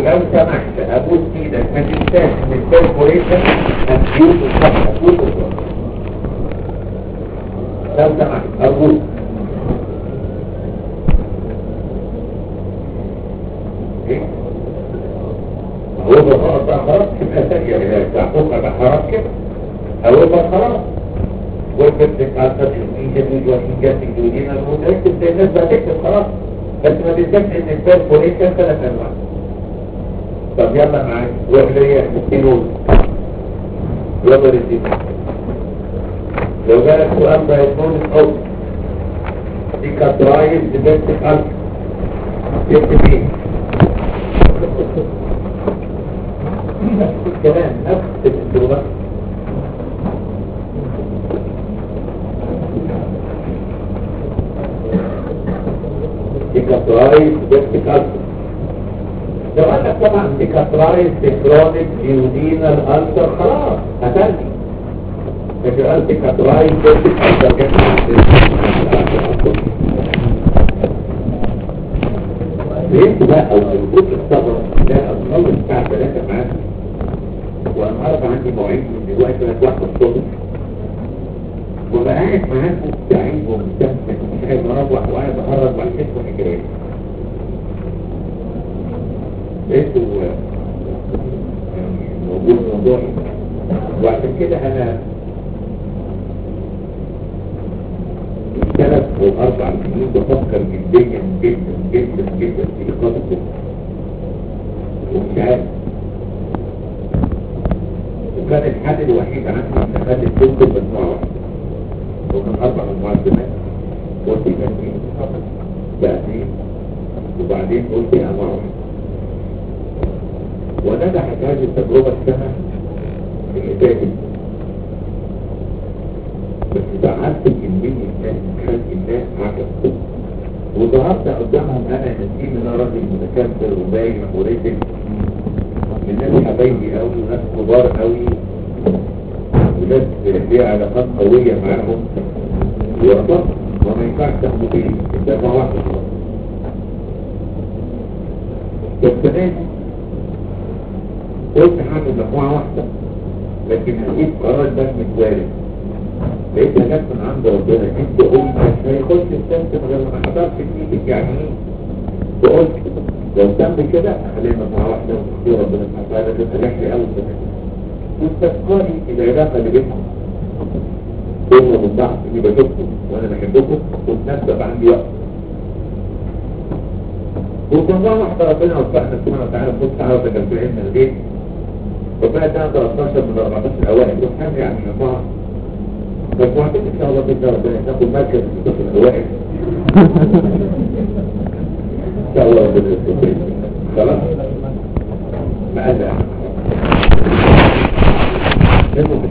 ولو سمحت ابوس ايدك ما تنساش ان البرفوريشن هتجيب الصح هتجيب الصح لو سمحت ارجوك ايه هو بقى بقى خلاص كده ثانية يعني تعطوك بقى خلاص كده هو بقى خلاص وكتبت على السطح الإنجاز والإنجاز الجودين المدرسة زي الناس بقى تكتب خلاص بس ما تنساش ان البرفوريشن ثلاث انواع طب يلا معاك وحلية ستينون يلا الدين لو جالك سؤال دايكون او دي كاترايز ديبنت الف جبت مين نفس الكلام نفس اللغة ديكاترايز ديبنت الف لو قال لك طبعا ديكاترايز ديكرونيك يودينال الالتر خلاص هتنجي لكن قال ديكاترايز ديبنت الالتر فهمت بقى او الجزء الصبر ده اصلا الساعه 3 معاك وانا عارف عندي مواعيد من دلوقتي انا واحده الصبح وبقى قاعد معاكم سعيد ومستمتع مش عايز اروح وانا بهرج مع الحس والحكايات لقيته يعني موجود موضوعي وعشان كده انا ثلاث او اربع سنين بفكر جديا جدا جدا جدا في اقامه الطب ومش عارف وكان الحل الوحيد عندي ان اخلي الطب مجموعه واحده ومن اربع مجموعات زمان قلت جنبي بعدين وبعدين قلت انواع واحده ونجحت هذه التجربه السنه اللي فاتت بس زعلت كمية الناس خلق الناس عجب وظهرت قدامهم انا نسيم انا راجل متكبر وبايع ورزق من ناس حبايبي قوي وناس كبار قوي وناس ليها علاقات قوية معاهم ورفضت وما ينفعش تاخدوا بيه ده ما واحد خالص بس ناس قلت هعمل مجموعة واحدة لكن هجيب قرار ده متوارد لقيت حاجات من عند ربنا انت قلت مش هيخش الشمس غير ما حضرت في يعني ايه وقلت لو تم كده خلينا مع واحدة وتختار ربنا سبحانه وتعالى ده تريح لي قوي كمان واستذكاري العلاقة اللي بينهم كنا من بعض اني بشوفكم وانا بحبكم وفي نفس الوقت عندي وقت وكنا واحدة ربنا وفقنا سبحانه وتعالى بص تعالى وتجمع في علم البيت ربنا كان 13 من 14 الاوائل وحمل يعني مجموعة مجموعتين ان شاء الله باذن ربنا تاخد مركز في الصف الاوائل ان شاء الله ربنا يستر خلاص معانا المهم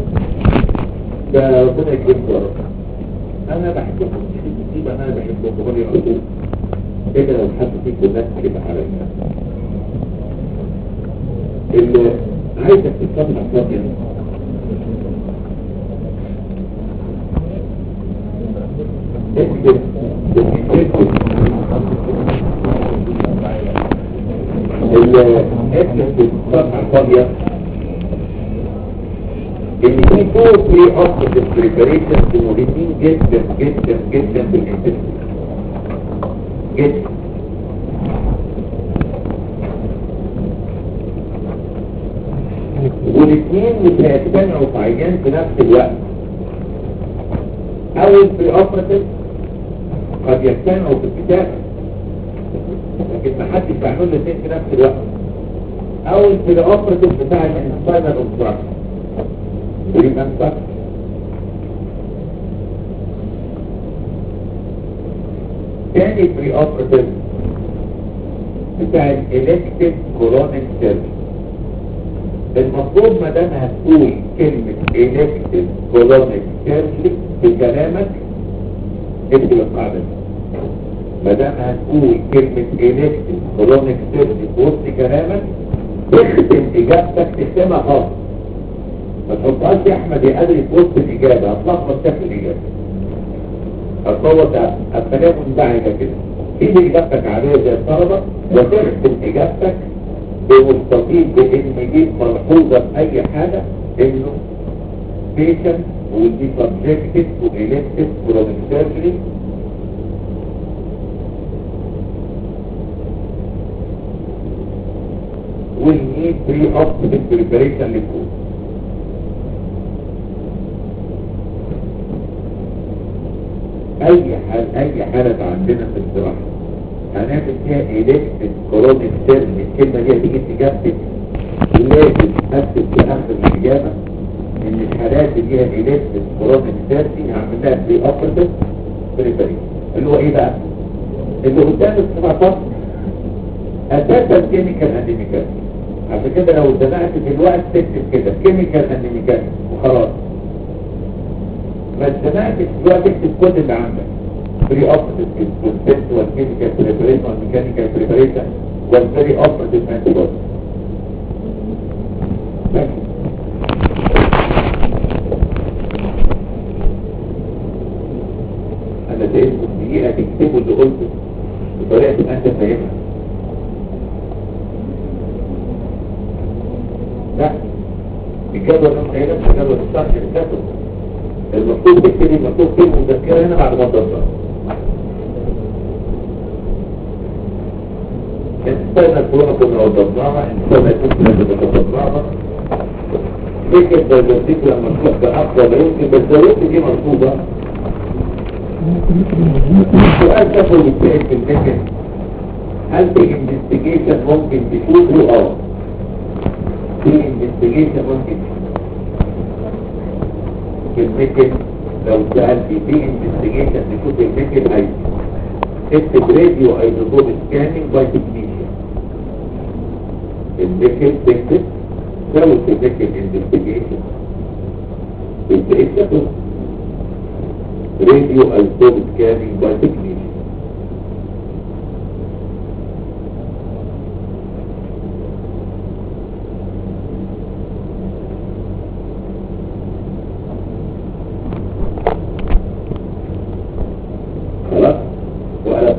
ده ربنا يكرمكم يا رب انا بحبكم دي انا بحبكم ولي العقول كده لو حد فيكم ناس كده عليا اللي عايزك تتصنع فاضيه اكتب اكتب اكتب الصفحة الفاضية ان في فور بري اوبتيف بريباريشنز مهمين جدا جدا جدا في الانترنت جدا والاثنين مش هيجتمعوا في عيان في نفس الوقت اول بري اوبتيف قد يجتمعوا في الكتاب لكن ما حدش بيعمل الاثنين في نفس الوقت اول في الاوبريتيف بتاع الانسباينال اوبستراكشن بريم انسباك تاني بري اوبريتيف بتاع الالكتيف كورونيك سيرجري المفروض ما دام هتقول كلمة الكتيف كورونيك سيرجري في كلامك اكتب القاعدة دي ما دام هتقول كلمة الكتيف كورونيك سيرجري في وسط كلامك تختم اجابتك تختمها خالص ما تحطهاش يا احمد يا ادري في وسط الاجابه هتلخبط شكل الاجابه هتصوت التجاوب منبعجه كده ايه اجابتك عاديه زي الطلبه وتختم اجابتك بمستطيل بان دي ملحوظة في اي حاجة انه patient will be subjected to elective chronic surgery will need pre-operative preparation للكود اي حال اي حالة عندنا في الجراحة هنعمل فيها elective chronic surgery الكلمة دي هتيجي تجابتك لازم اكتب في اخر الاجابة ان الحالات اللي ليها elective chronic surgery هعمل لها pre-operative preparation اللي هو ايه بقى؟ اللي قدام السبعة اساسا كيميكال اند ميكانيكال عشان كده لو اتزنقت في الوقت تكتب كده كيميكال اند ميكانيكال وخلاص ما اتزنقتش في الوقت تكتب كل اللي عندك بري اوبريتيف كونسبت والكيميكال بريبريشن والميكانيكال بريبريشن والبري اوبريتيف انتي بودي انا سايبكم دقيقه تكتبوا اللي قلته بطريقه تبقى انت فاهمها لا الجدول ده مش هينفع جدول الشرح الكتب المفروض تكتب المفروض تكتب مذكره هنا بعد ما تضرب انتنا كلنا كنا وضبناها انتنا كنا وضبناها فكرة بيزنتيك لما تبقى أقوى لا يمكن بس زودت دي مرفوضة السؤال ده هو بيتسأل في الفكر هل في انفستيجيشن ممكن تشوفه اه في انفستيجيشن ممكن كلمة لو سألت في انفستيجيشن نشوف الفكر اي اكتب راديو ايزوتوب سكاننج باي تكنيشن الفكر تكتب سوي الفكر انفستيجيشن اكتب راديو ايزوتوب سكاننج باي تكنيشن خلاص وقلب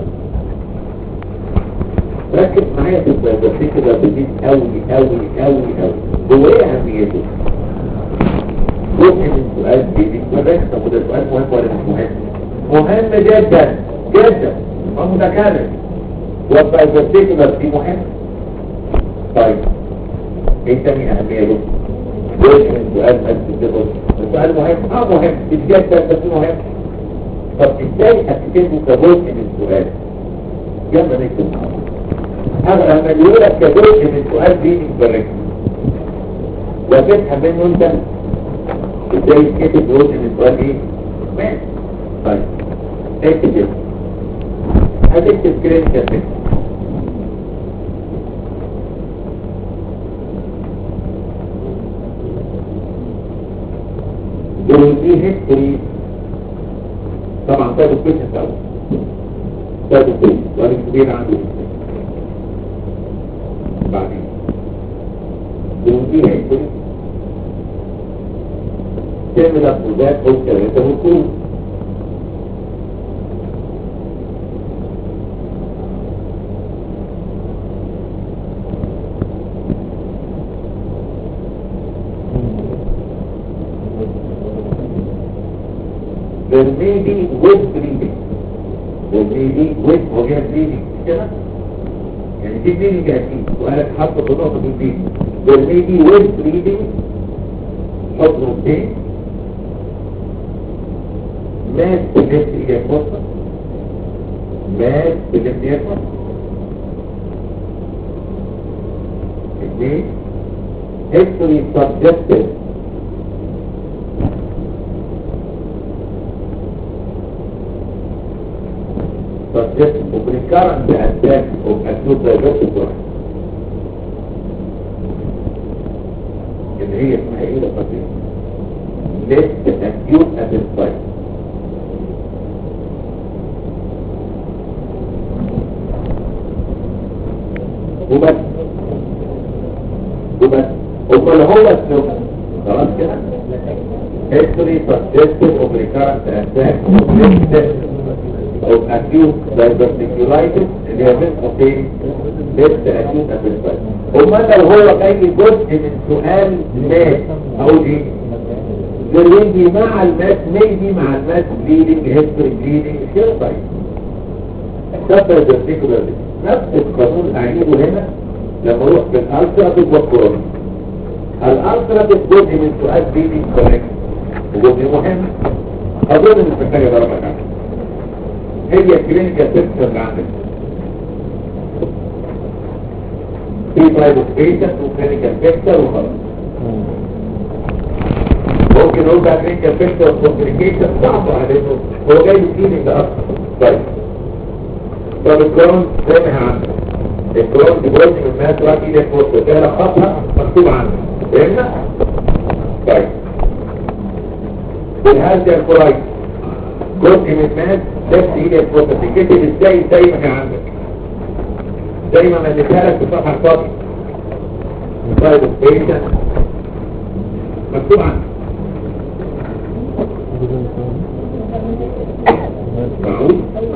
ركز معايا في البيوغرافي كده بتزيد قوي قوي قوي قوي هو ايه اهميته؟ جزء من السؤال بيجي مدرسة طب وده سؤال مهم ولا مش مهم؟ مهم جدا جدا ومتكرر والبيوغرافي كده دي مهم طيب ايه تاني اهميته؟ جزء من السؤال بس كده السؤال مهم اه مهم مش جدا بس مهم طب ازاي هتكتبه كجزء من السؤال يلا نكتب هذا لما يقول لك كجزء من السؤال دي مبرك وتفهم منه انت ازاي تكتب جزء من السؤال ايه ماشي طيب اكتب هتكتب كريتيكال فيكس دول دي هيستوري طبعا طيب الكيس الاول طيب الكيس وقال كبير عنده بعدين بنوديها يكون تعمل أفضلات أو ثلاثة وكون there may be with breathing there may be with وجه breathing كده يعني في breathing أكيد وقالك حط في نقطة breathing there may be with breathing حط نقطتين ماس بلفت إيديك وسط ماس بلفت إيديك وسط اثنين history subjective subject of recurrent attack of acute diabetic disorder اللي هي اسمها ايه ده فاكر left acute appetite وبس وبس امال هو اسمه خلاص كده history subjective of recurrent attack of left of acute diverticulitis اللي هي بين قوسين ليفت اكيوت ابيسايد امال لو هو جاي جزء من سؤال مات او دي جريدي مع الماس ميدي مع الماس بليدنج هيستوري بليدنج كده طيب كفر الفيرتيكولار نفس القانون اعيده هنا لما اروح بالالتراتيف والكورونا الالتراتيف جزء من سؤال بليدنج كوريكت وجزء مهم اظن مش محتاجه درجه كامله هي الكلينيكال بيكتشر اللي عندك في برايفت بيشنت وكلينيكال بيكتشر وخلاص ممكن نقول بقى كلينيكال بيكتشر وكومبليكيشن صعب عليهم هو جاي كلينيك ده اكتر طيب طب الكرون زي ما هي عندك الكرون دي جزء من الناس راح ايدك فرصه ده لخطها مكتوب عندك فهمنا؟ طيب بالهذا الكورايت جزء من الناس لفت ايدك فرصه تكتب ازاي زي ما هي عندك زي ما مليتها لك في صفحه فاضيه طيب بيشن مكتوب عندك معقول؟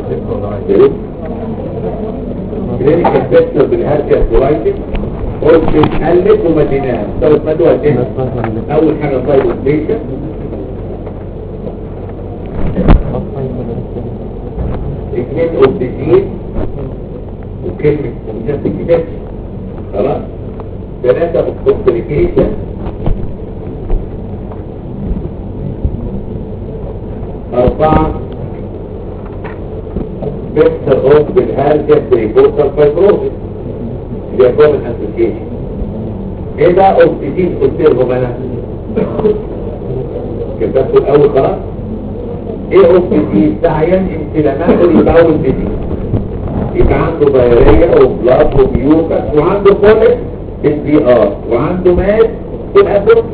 كلينيكال بيكتشر بالهارتيا كورايتس قلت بتقلب ومديناها سوت مدوى تاني اول حاجه طيب بيشن اثنين اوبتيتين وكلمة ومجد الكتاب خلاص ثلاثة كومبليكيشن أربعة بيكتر روك بالهالجة بريبوتر فايبروزيس اللي هي كومن اسوسيشن ايه ده اوبتيتين قلت لهم انا كتبته الاول خلاص ايه اوبتيتين ده عيان انفلاماتوري باول ديزيز يبقى عنده ضيارية وبلاط وبيوكس وعنده فولك بالبي ار وعنده مات في الأسر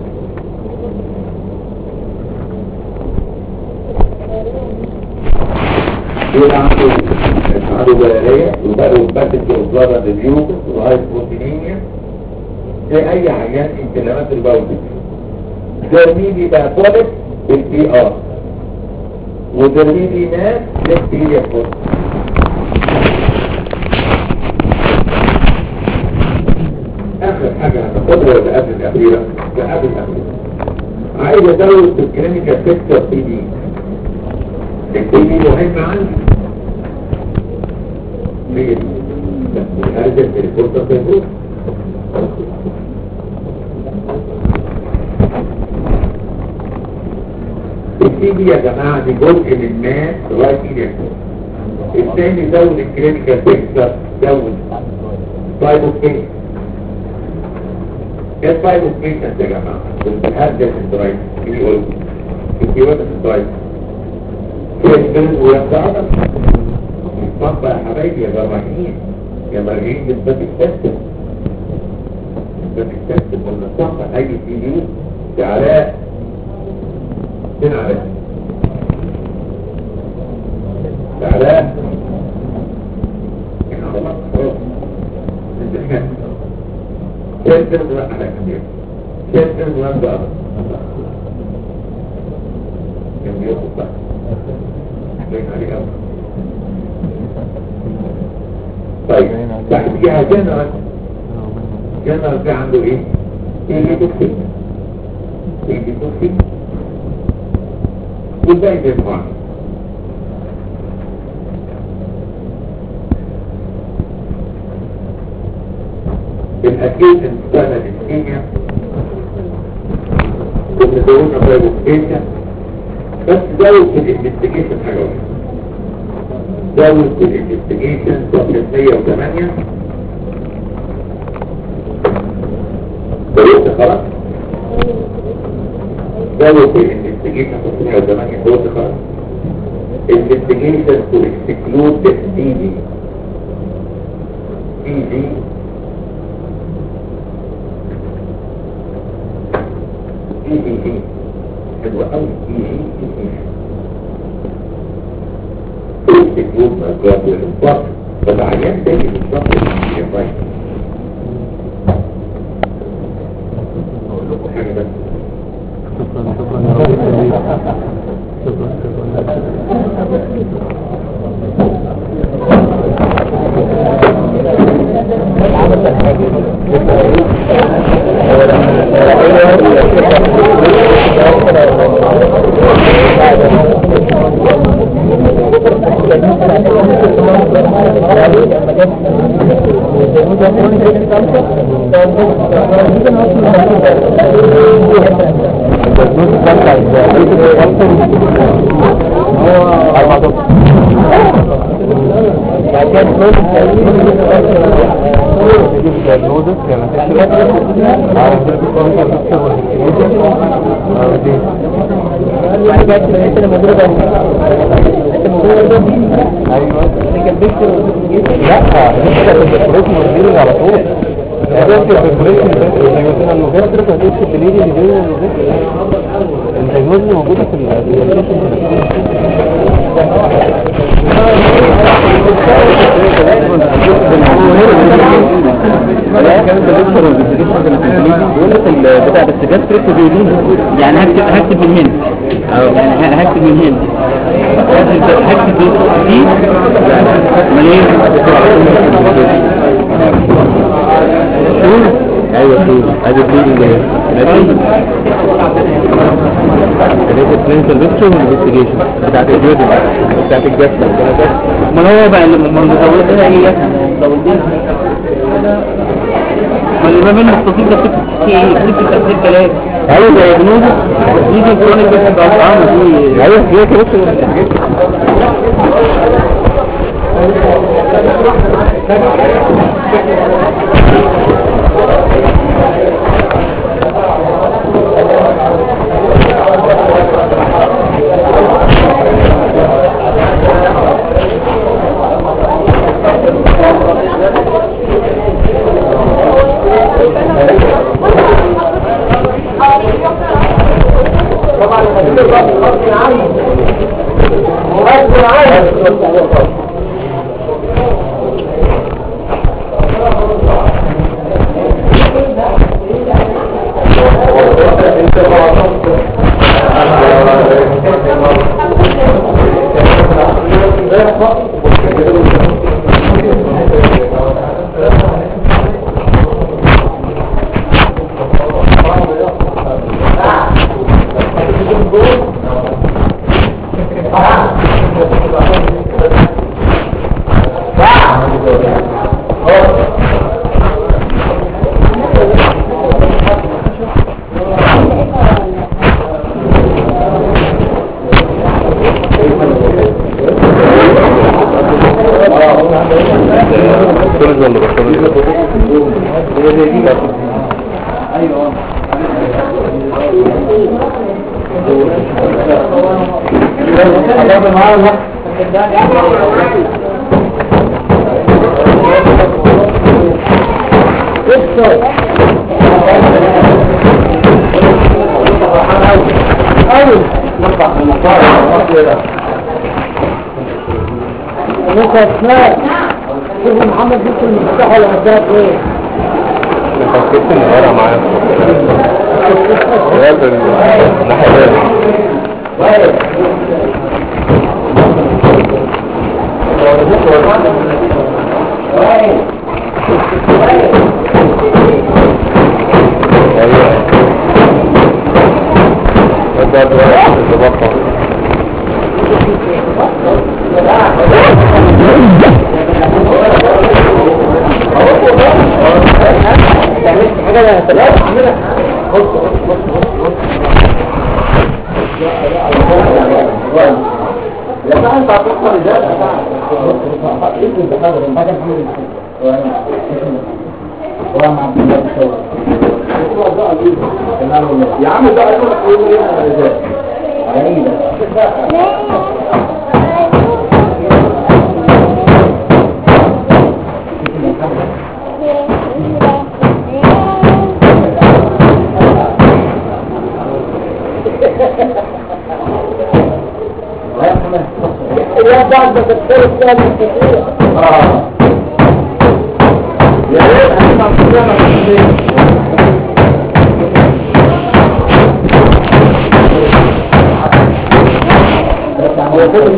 يبقى عنده عنده ضيارية وباتت وبلاط بالبيوكس وهايبوتينيميا زي أي عيان انفلامات البول جرميلي بقى فولك بالبي ار وجرميلي مات بالبي ار اخر حاجة هتاخدها ولا قبل الاخيرة لا قبل الاخيرة عايز ازود في الكلينيكال بيكتشر بي دي البي دي مهم عندي ليه؟ هذا التليفون تليفون البي دي يا جماعة دي جزء من ماس لغاية ايدي الثاني زود الكلينيكال بيكتشر زود طيب اوكي ايه الفايل اوبريشن يا جماعه بالهاد ده الدرايف اللي يقول في وقت الدرايف في البلد ويبدأ يتطبق يا حبايبي يا جراحين يا مرجعين بالباتيك تيست الباتيك تيست كنا نطبق اي سي دي في علاء فين علاء؟ في علاء خلاص خلاص امتحان كيف نوع على كثير كيف نوع بقى كم يوم بقى لين عليه أول طيب بعد جهة جنرال جنرال في عنده ايه؟ يجي تكفي يجي تكفي والباقي بيرفع بالأكيد انتقال الإسكيميا كنا دورنا بقى الإسكيميا بس زود في الانفستيجيشن حاجة واحدة زود في الانفستيجيشن صفحة 108 زودت خلاص زود في الانفستيجيشن صفحة 108 زودت خلاص investigation to exclude the TD TD اي اي اي حلوة قوي اي اي اي اي تكون مجرد الانفاق فالعيان تاني بالظبط يا طيب اقول لكم حاجة بس شكرا شكرا يا رب شكرا شكرا على طول ده في البريشن ده زي ما قلنا انه غير كده هتمشي بالليل اللي جوه الدايجنوز موجوده في بتاع بس جت تريك بيقولين يعني هكتب هكتب من هنا يعني ه- هكتب من هنا هكتب هكتب دي امال ايه ايوه في ادي دي ماشي ده كلينيكال بيكتشر انفستيجيشن بتاعت الجودة بتاعت الجسم امال هو بقى اللي ما المزود ده ايه مزودين ما الامام المستطيل ده فكره في ايه فكره تفسير كلام ايوه زي جنوده دي دي كرونيك بس اه دي ايوه هي كده بطلت ولا بطلت محمد بنت المفتاح ولا مفتاح ايه؟ فكرت ان ورا معايا شغال بالناحية دي ايوه ده دلوقتي الضباطة يا عم ده ايوه تقول ايه انا ازاي غريبه يا بعد ما تختار الثاني الكثير اه يا ريت هنسمع كلنا هو كل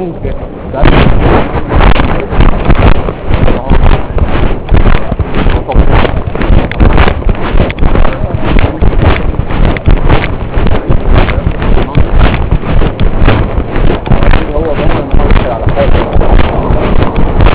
لونج هو ده انا هوصل على حاجه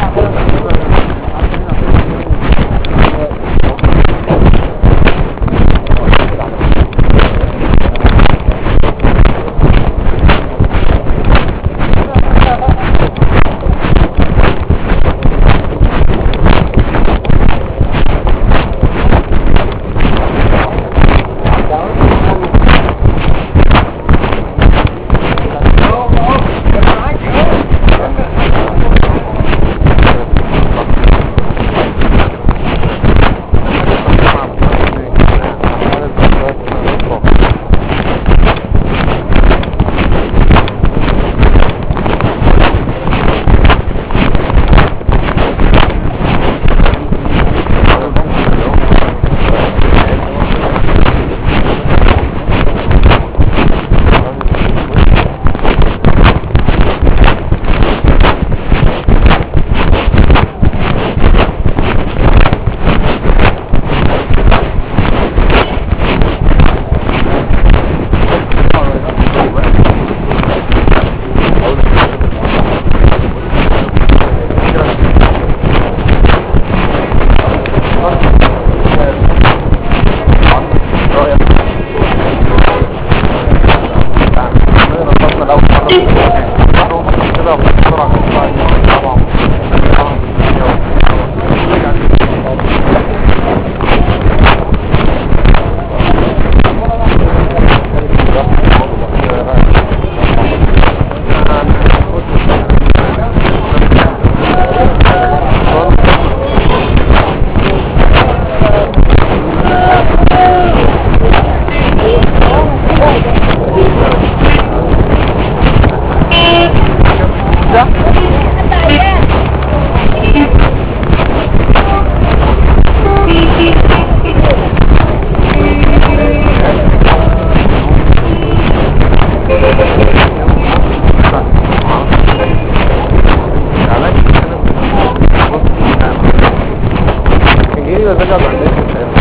انجيلي بزجر ما عندهاش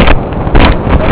الكلام.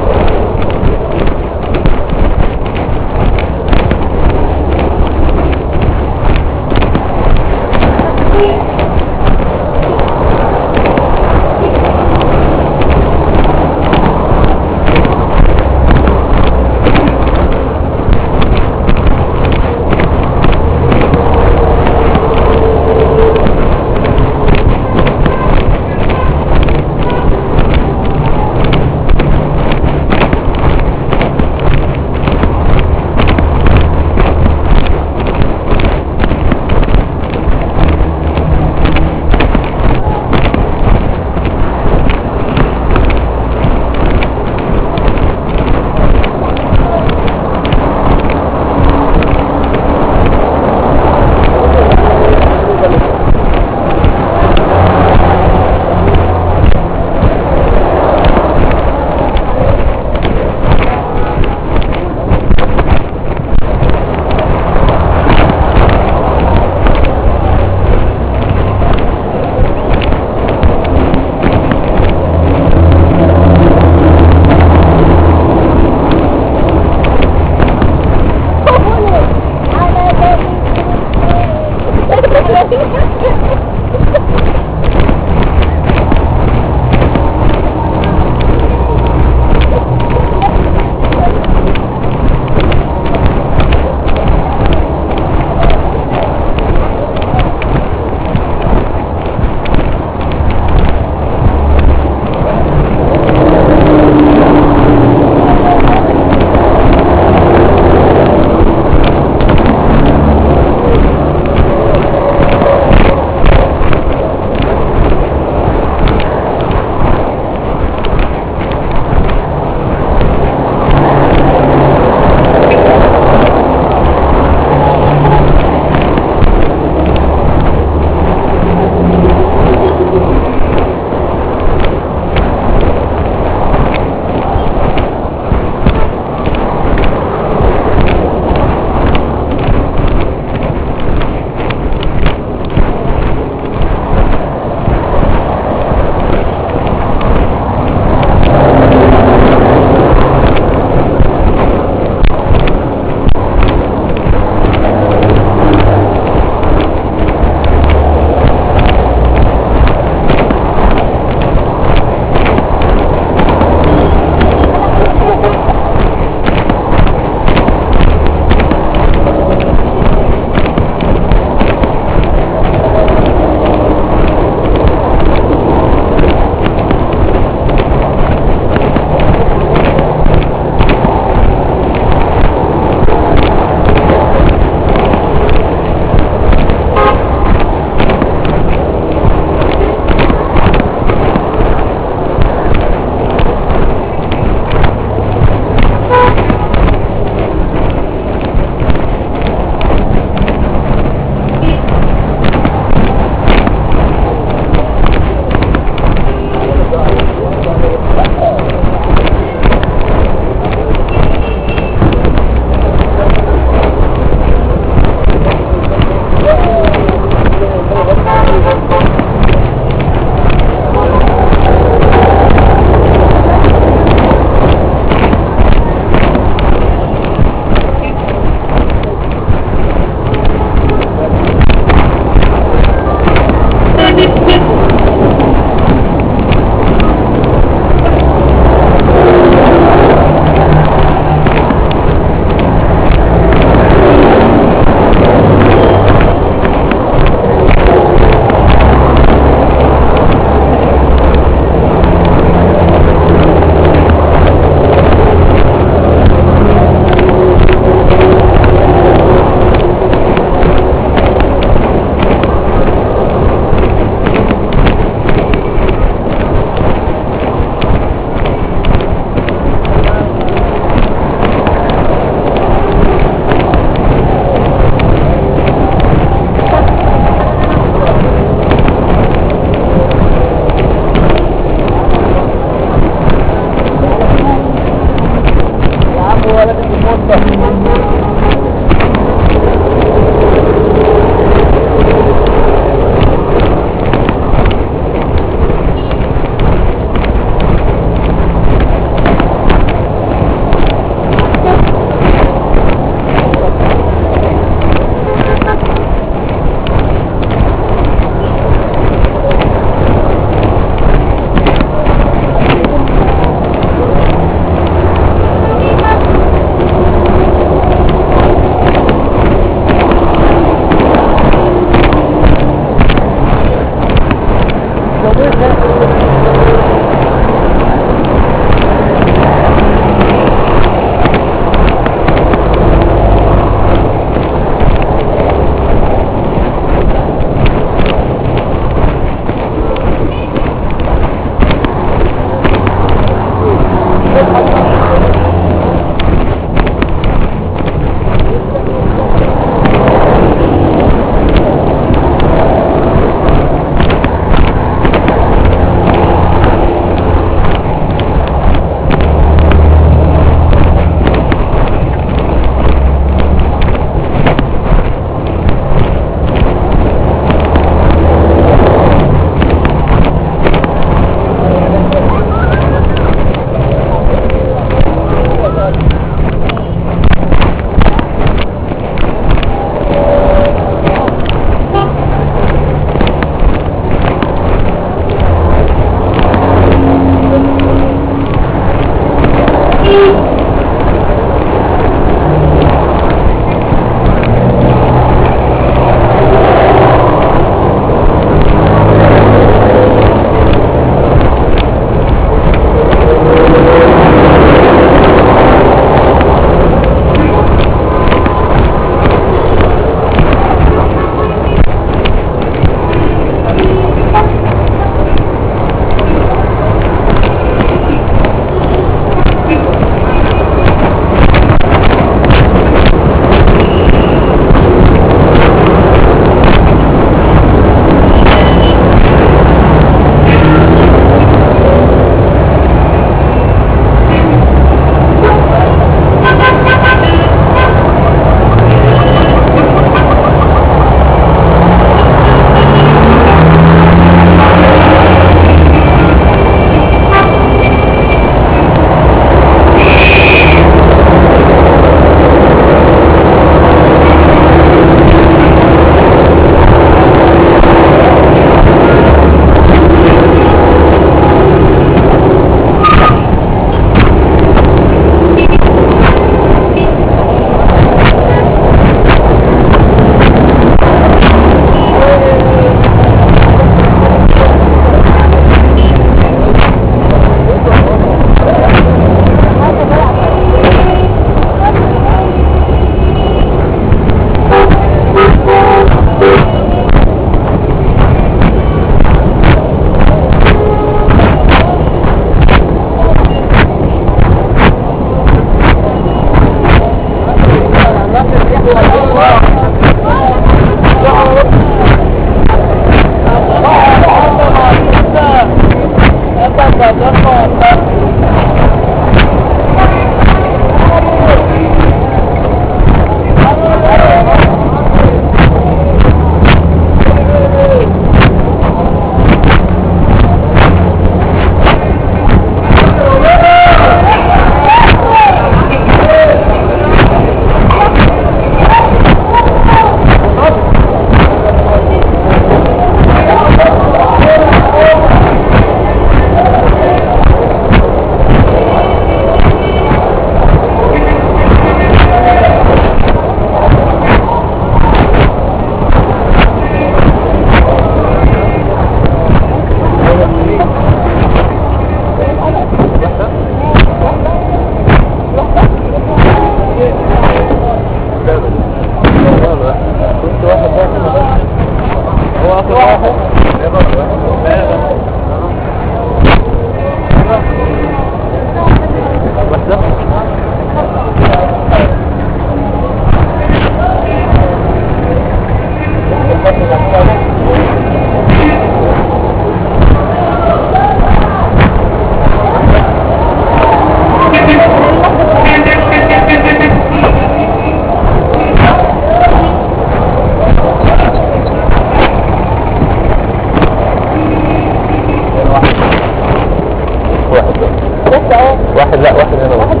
واحد لا واحد هنا واحد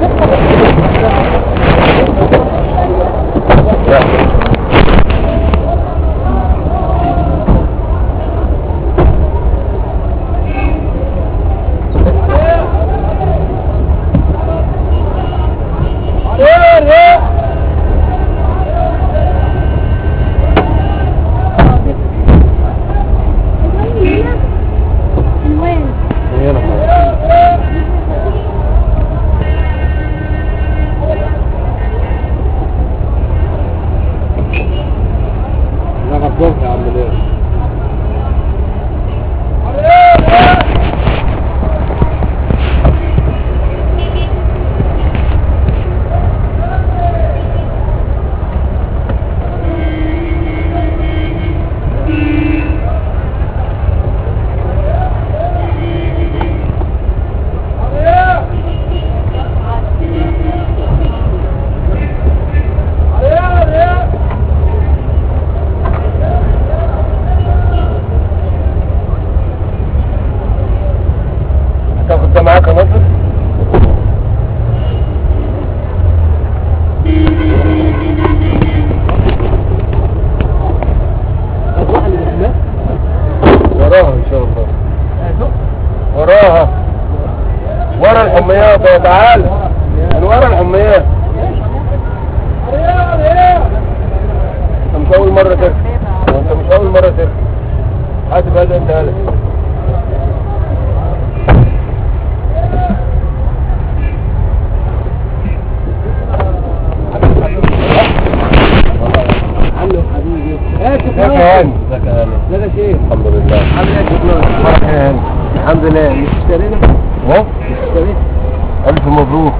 لا الوين حضرتك وراها ان شاء الله وراها ورا الحميات يا تعال من ورا الحميات انت مش اول مرة تركب انت مش اول مرة تركب حاسب هذا انت هلا ازيك يا هاني ازيك يا هاني ازيك يا شيخ الحمد لله عامل ايه يا شيخ الحمد لله مش اشترينا؟ ها؟ مش اشتريت ألف مبروك